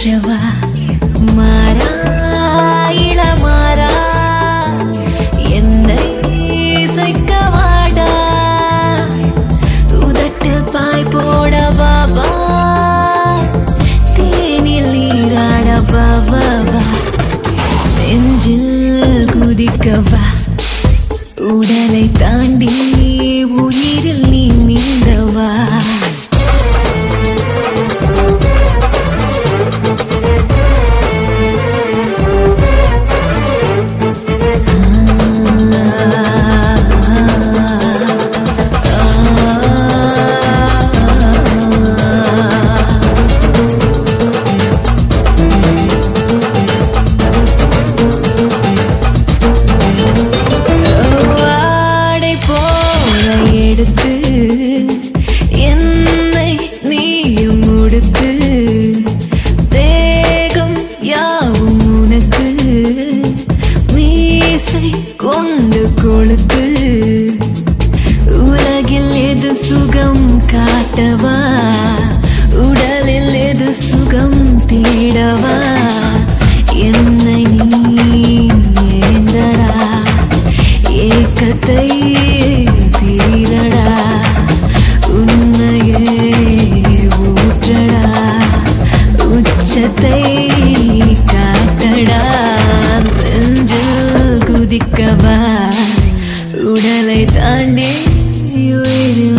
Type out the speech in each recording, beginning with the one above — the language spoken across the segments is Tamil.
ஏற்றவா மாறா இளமாறா என்னை இசைக்கவாடா உதட்டில் பாய் போட பாபா தேனில் நீராட பாபா நெஞ்சில் குதிக்கவா உடலை தாண்டி உயிரில் நீ நீந்தவா வாடை போல எடுத்து என்னை நீயும் முடித்து தேகம் யாவும் உனக்கு மீசை கொண்டு கொழுத்து உலகில் எது சுகம் காட்டவா உடலில் எது சுகம் தேடவா என்னை நீ ஏந்தடா ஏக்கத்தை தீரடா உன்னையே ஊற்றடா உச்சத்தை காட்டடா நெஞ்சில் குதிக்கவா உடலை தாண்டி உயிரில்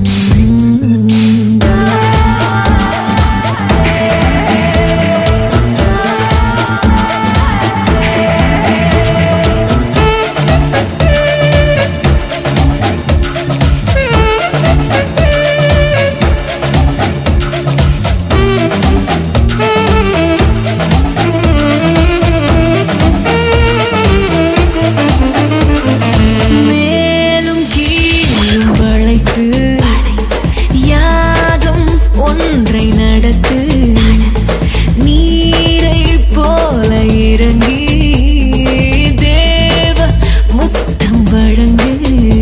மேலும் கீழும் வளைத்து யாகம் ஒன்றை நடத்து நீரை போல இறங்கி தேவ முத்தம் வழங்கு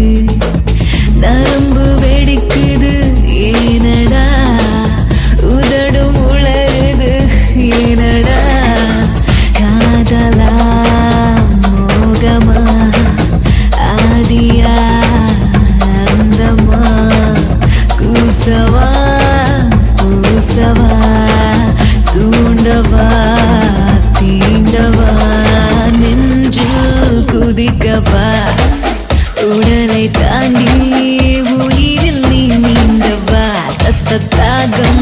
நரம்பு வெடிக்குது ஏனடா உதடும் உளருது ஏனடா காதலா மோகமா ஆதியா அந்தமா கூசவா பூசவா தூண்டவா தீண்டவா நெஞ்சில் குதிக்கவா உடலை தாண்டி உயிரில் நீ நீண்டவா தத்த தாகம்